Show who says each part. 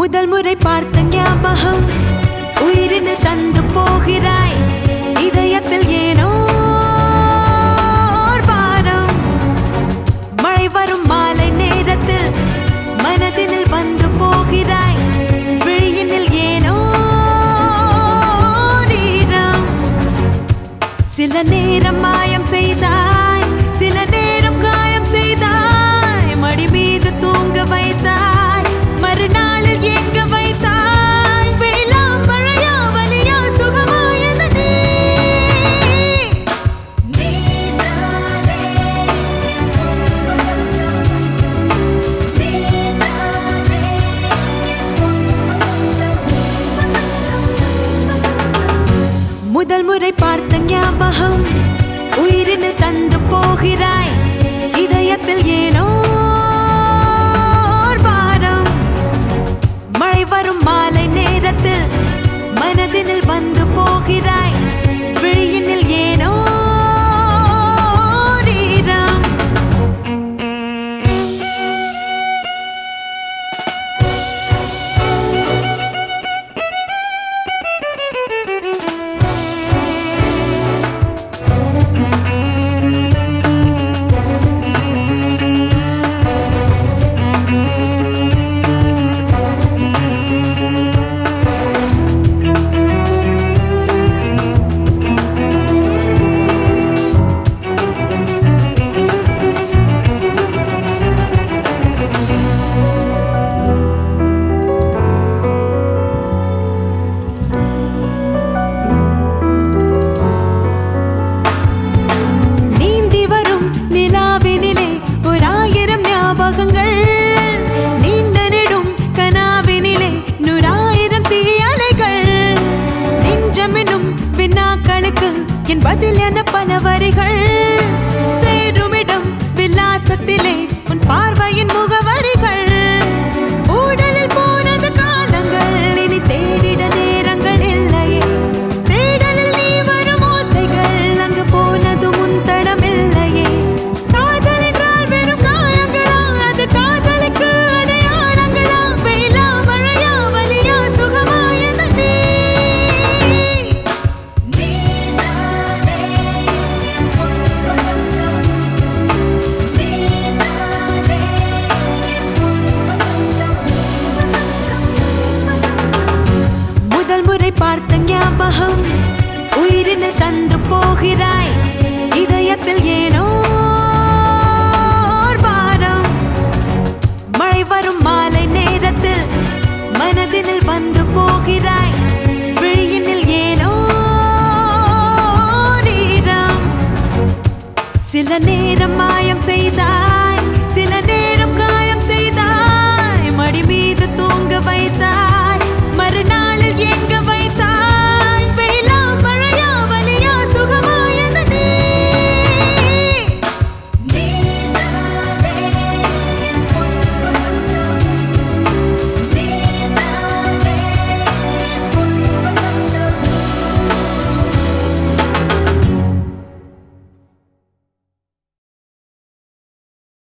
Speaker 1: முதல் முறை பார்த்த ஞாபகம் உயிரினு தந்து போகிறாய் இதயத்தில் ஏனோ ஓர் பாரம் மழை வரும் மாலை நேரத்தில் மனதினில் வந்து போகிறாய் விழியினில் ஏனோ ஓர் ஈரம் சில நேரம் மாயம் செய்தாய் சில நேரம் காயம் செய்தாய் மடி மீது தூங்க வைத்தாய் மறுநாளில் ஏங்க வைத்தாய் வெயிலா மழையா வலியா சுகமா என நீ முதல் முறை பார்த்த ஞாபகம் உயிரினில் தந்து போகிறாய் இதயத்தில் ஏனோ ஓர் பாரம் மழை வரும் மாலை நேரத்தில் மனதினில் வந்து போகிறாய் விழியினில் ஏனோ ஓர் ஈரம் நீந்தி வரும் நிலாவினிலே ஓராயிரம் ஞாபகங்கள் நீண்ட நெடும் கனாவினிலே நூறாயிரம் தீயலைகள் நெஞ்சமெனும் வினாக்களுக்கு என் பதில் என பல வரிகள் சேருமிடம் விலாசத்திலே உன் பார்வையின் முகவரிகள் ஊடலில் போனது காலங்கள் இனி தேடிட நேரங்கள் இல்லையே தேடலில் நீ வரும் ஓசைகள் அங்கு போனதும் உன் தடமில்லையே காதல் என்றால் வெறும் காயங்களா அது காதலுக்கு அடையாளங்களா வெயிலா மழையா வலியா சுகமா என நீ முதல் முறை பார்த்த ஞாபகம் உயிரினில் தந்து போகிறாய் இதயத்தில் ஏனோ ஓர் பாரம் மழை வரும் மாலை நேரத்தில் மனதினில் வந்து போகிறாய் விழியினில் ஏனோ ஓர் ஈரம் சில நேரம் மாயம் செய்தாய்